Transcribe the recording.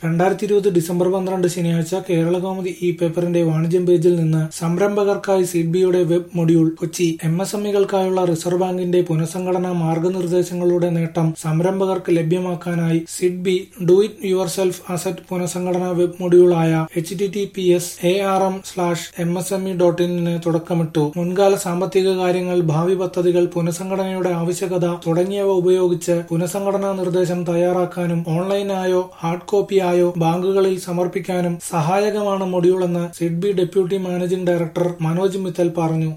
രണ്ടായിരത്തി ഇരുപത് ഡിസംബർ പന്ത്രണ്ട് ശനിയാഴ്ച കേരളകൗമുദി ഇ പേപ്പറിന്റെ വാണിജ്യം പേജിൽ നിന്ന് സംരംഭകർക്കായി സിഡ്ബിയുടെ web module Kochi M S എമ്മികൾക്കായുള്ള റിസർവ് ബാങ്കിന്റെ പുനഃസംഘടനാ മാർഗനിർദ്ദേശങ്ങളുടെ നേട്ടം സംരംഭകർക്ക് ലഭ്യമാക്കാനായി SIDBI do it yourself asset പുനഃസംഘടനാ വെബ് മൊഡ്യൂളായ H T T P S A R M slash M S M E dot ഇന്നിന് തുടക്കമിട്ടു മുൻകാല സാമ്പത്തിക കാര്യങ്ങൾ ഭാവി പദ്ധതികൾ പുനഃസംഘടനയുടെ ആവശ്യകത തുടങ്ങിയവ ഉപയോഗിച്ച് പുനഃസംഘടനാ നിർദ്ദേശം തയ്യാറാക്കാനും ഓൺലൈനായോ ഹാർഡ് കോപ്പിയായോ ബാങ്കുകളിൽ സമർപ്പിക്കാനും സഹായകമാണ് മൊഡ്യൂളെന്ന് SIDBI deputy managing director Manoj Mittal പറഞ്ഞു